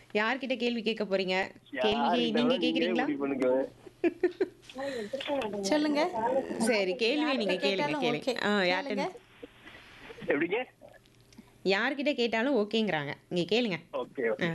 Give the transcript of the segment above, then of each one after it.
யார்கிட்ட கேள்வி கேட்க போறீங்க கேள்வி யாருக்கிட்ட நீங்க வேணா கேக்குறீங்களா முடிவு பண்ணுங்க சொல்லுங்க சரி கேள்வி நீங்க யார்கிட்ட கேளுங்க கேட்டாலும் கேளுங்க okay. ஆ கேளுங்க. யார்கிட்ட எப்படிங்க யார்கிட்ட கேட்டாலும் ஓகேங்கிறாங்க நீங்க கேளுங்க ஓகே ஆ.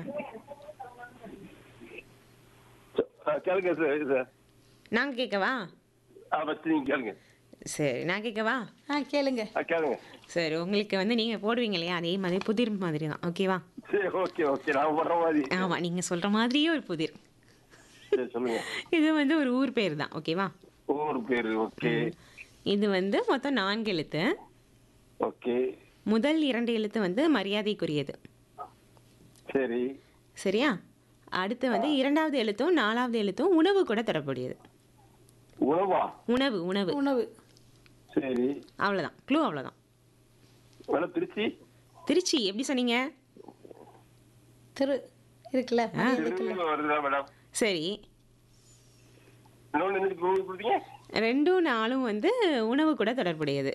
கேளுங்க சார் சார் நாங்க கேட்கவா ஆ ஃபஸ்ட்டு நீங்கள் கேளுங்க சரி நான் கேட்கவா ஆ கேளுங்க ஆ கேளுங்க சரி உங்களுக்கு வந்து நீங்க போடுவீங்க இல்லையா அதே மாதிரி புதிர் மாதிரி தான் ஓகேவா சரி ஓகே ஓகே நான் வர்ற மாதிரி ஆமா நீங்க சொல்ற மாதிரியே ஒரு புதிர் சரி சொல்லுங்க இது வந்து ஒரு ஊர் பேர் தான் ஓகேவா ஊர் பேர் ஓகே இது வந்து மொத்தம் நான்கு எழுத்து ஓகே முதல் இரண்டு எழுத்து வந்து மரியாதைக்குரியது சரி சரியா அடுத்து வந்து இரண்டாவது எழுத்தும் நாலாவது எழுத்தும் உணவு கூட தரக்கூடியது உணவா உணவு உணவு உணவு சரி அவ்வளோதான் க்ளூ அவ்வளோதான் மேடம் திருச்சி திருச்சி எப்படி சொன்னீங்க திரு இருக்குல்ல மணி இருக்குல்ல திருநெல்வேலி வருதா மேடம் சரி இன்னொன்று என்ன குரூப் கொடுத்தீங்க ரெண்டும் நாளும் வந்து உணவு கூட தொடர்புடையது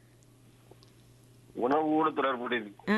உணவோடு தொடர்புடையது ஆ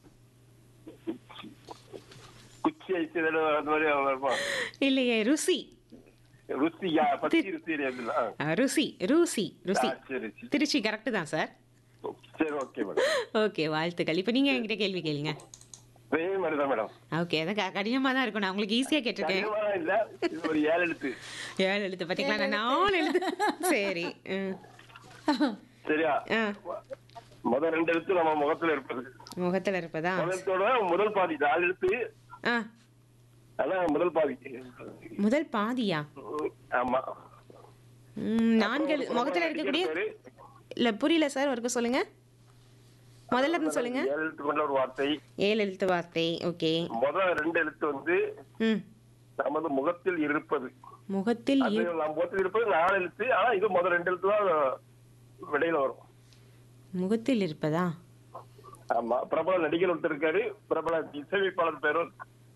குச்சி ஐஸ் ஏதாவது அந்த மாதிரி வருமா இல்லையே ருசி ருசியா பச்சி ருசி அப்படில ஆ, ருசி ருசி ருசி சரி சரி. திருச்சி கரெக்டு தான் சார் சரி ஓகே மேடம் ஓகே வாழ்த்துக்கள் இப்போ நீங்கள் என்கிட்ட கேள்வி கேளுங்க அதே மாதிரி தான் மேடம் ஓகே அதான் க- கடினமா தான் இருக்கும் நான் உங்களுக்கு ஈஸியாக கேட்டிருக்கேன் கடினமா இல்ல இது ஒரு ஏழு எழுத்து ஏழு எழுத்து பார்த்தீங்களா நான் நாலு எழுத்து சரி ம். சரியா ஆ முதல் ரெண்டு எழுத்து நம்ம முகத்துல இருப்பது முகத்தில் இருப்பதா முதலத்தோட முதல் பாதி நாலு எழுத்து ஆ அதான் முதல் பாதி முதல் பாதியா ஆமா ம், நான்கு எழு- முகத்துல இருக்கக்கூடிய பேரு, இல்ல புரியல சார் ஒருக்க சொல்லுங்க முதல்ல இருந்து சொல்லுங்க ஏழு எழுத்து கொண்ட ஒரு வார்த்தை ஏழு எழுத்து வார்த்தை ஓகே முதல் ரெண்டு எழுத்து வந்து ம் நமது முகத்தில் இருப்பது முகத்தில் அது இரு- நம்ம முகத்தில் இருப்பது நாலு எழுத்து ஆனா இது முதல் ரெண்டு எழுத்து தான் விடையில வரும் முகத்தில் இருப்பதா ஆமா பிரபல நடிகர் ஒருத்தர் இருக்காரு பிரபல இசையமைப்பாளர் பேரும்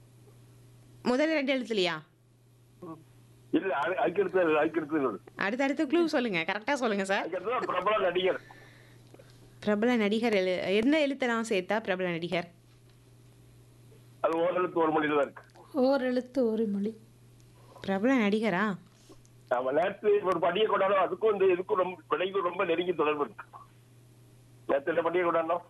முதல் ரெண்டு எழுத்துலையா இல்ல அது- அதுக்கு அடுத்து அதுக்கு அடுத்து அடுத்த அடுத்த க்ளூ சொல்லுங்க கரெக்டா சொல்லுங்க சார் அதுக்கு அடுத்து தான் பிரபல நடிகர் பிரபல நடிகர் எழு எந்த எழுத்தெல்லாம் சேர்த்தா பிரபல நடிகர் அது ஒரு எழுத்து ஒரு மொழியில தான் இருக்கு ஓர் எழுத்து ஒரு மொழி பிரபல நடிகரா ஆமா நேற்று ஒரு பண்டிகை கொண்டாடும் அதுக்கும் இந்த இதுக்கும் ரொம்ப விடைக்கும் ரொம்ப நெருங்கி தொடர்பு இருக்கு நேற்று என்ன பண்டிகை கொண்டாடணும்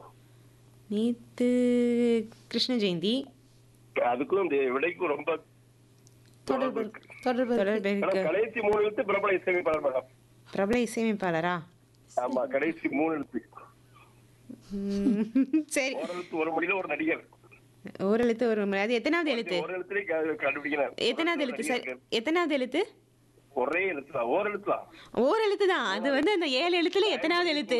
நேத்து கிருஷ்ண ஜெயந்தி அதுக்கும் இந்த விடைக்கும் ரொம்ப தொடர்பு இருக்கு தொடர்பு இருக்கு தொடர்பு ஆனா இருக்கு கடைசி மூணு எழுத்து பிரபல இசையமைப்பாளர் மேடம் பிரபல இசையமைப்பாளரா ஆமா கடைசி மூணு எழுத்து ம், சரி ஒரு எழுத்து ஒரு மொழியில ஒரு நடிகர் ஒரு எழுத்து ஒரு முறை அது எத்தனாவது எழுத்து ஒரு எழுத்துலயே க- கண்டுபிடிக்கலாம் எத்தனாவது எழுத்து சார் எத்தனாவது எழுத்து ஒரே எழுத்து தான் ஓர் எழுத்து தான் ஓர் எழுத்து தான் அது வந்து அந்த ஏழு எழுத்துல எத்தனாவது எழுத்து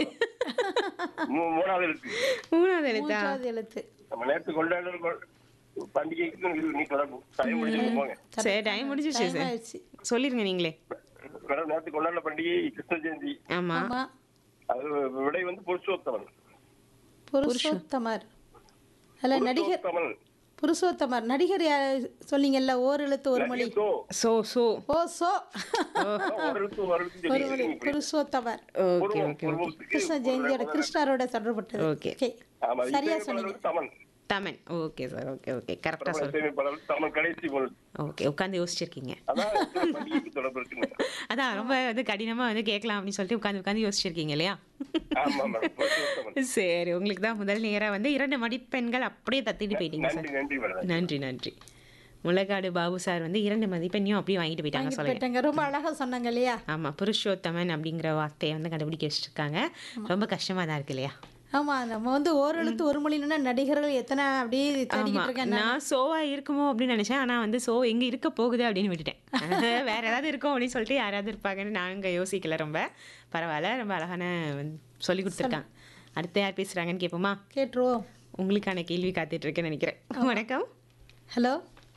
மூ- மூணாவது எழுத்து மூணாவது எழுத்தா மூன்றாவது எழுத்து நம்ம நேற்று கொண்டாடுற பண்டிகைக்கு இது நீ தொடர்பு டைம் முடிச்சு போங்க சரி டைம் முடிஞ்சிச்சு டைம் சார் ஆயிடுச்சு சொல்லிருங்க நீங்களே மேடம் நேற்று கொண்டாடின பண்டிகை கிருஷ்ண ஜெயந்தி ஆமா ஆமா அது விடை வந்து புருஷோத்தமன் புருஷோத்தமர் அல்ல நடிகர் புருஷோத்தமன் புருஷோத்தமர் நடிகர் யார் சொன்னீங்கல்ல ஓர் எழுத்து ஒரு மொழி சோ, சோ சோ ஓ சோ ஒரு எழுத்து ஒரு எழுத்து ஒரு மொழி சொல்லி புருஷோத்தமர் ஓகே பூர்வம், ஓகே ஓகே பூர்வத்துக்கு கிருஷ்ண ஜெயந்தியோட கிருஷ்ணரோட தொடர்பட்டது Okay. ஓகே ஆமா சரியா இசையமைப்பாளர் சொன்னீங்க Thaman Thaman okay sir okay okay கரெக்டா பிரபல சொல் இசையமைப்பாளர் தமன் கடைசி பொருள் ஓகே உட்காந்து யோசிச்சிருக்கீங்க அதான் இந்த பண்டிகைக்கு தொடர்பு இருக்குங்க அதான் ரொம்ப வந்து கடினமா வந்து கேட்கலாம் அப்படின்னு சொல்லிட்டு உட்காந்து உட்காந்து யோசிச்சிருக்கீங்க இல்லையா ஆமா மேடம் புருஷோத்தமன் சரி உங்களுக்கு தான் முதல் நேரா வந்து இரண்டு மதிப்பெண்கள் அப்படியே தத்திட்டு போயிட்டீங்க சார் நன்றி நன்றி மேடம் நன்றி நன்றி முளைக்காடு பாபு சார் வந்து இரண்டு மதிப்பெண்ணையும் அப்படியே வாங்கிட்டு போயிட்டாங்க வாங்கிட்டு சொல்லுங்க போயிட்டாங்க ரொம்ப அழகா சொன்னாங்க இல்லையா ஆமா புருஷோத்தமன் அப்படிங்கிற வார்த்தையை வந்து கண்டுபிடிக்க வச்சிருக்காங்க ரொம்ப கஷ்டமா தான் இருக்கு இல்லையா ஆமா நம்ம வந்து ஓர் எழுத்து ஒரு மொழின்னா நடிகர்கள் எத்தனை அப்படியே ஆமா தேடிக்கிட்டு இருக்கேன் நான் சோவா இருக்குமோ அப்படின்னு நினைச்சேன் ஆனா வந்து சோ எங்க இருக்க போகுது அப்படின்னு விட்டுட்டேன் வேற ஏதாவது இருக்கும் அப்படின்னு சொல்லிட்டு யாராவது இருப்பாங்கன்னு நாங்க யோசிக்கல ரொம்ப பரவாயில்ல ரொம்ப அழகான வந்து சொல்லி கொடுத்துருக்காங்க அடுத்து யார் பேசுறாங்கன்னு கேட்போமா கேட்டுருவோம் உங்களுக்கான கேள்வி காத்துட்டு இருக்கேன்னு நினைக்கிறேன் வணக்கம் ஹலோ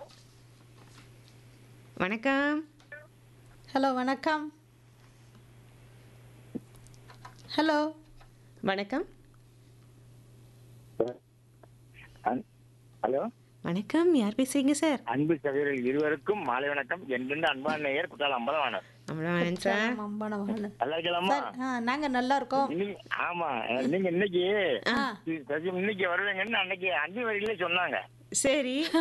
வணக்கம் ஹலோ வணக்கம் ஹலோ வணக்கம் அன்- ஹலோ வணக்கம் யார் பேசுறீங்க சார் அன்பு சகோதரர்கள் இருவருக்கும் மாலை வணக்கம் என்றென்று அன்பான நேயர் குற்றால அம்பலவாணர் அவ்வளோ சார் அம்பான மகன் நல்லா இருக்கலாமா சார் ஆ நாங்க நல்லா இருக்கோம் இன்னைக்கு ஆமா நீங்க இன்னைக்கு ஆ சசி இன்னைக்கு வருவீங்கன்னு அன்னைக்கு அஞ்சு வரையில சொன்னாங்க சரி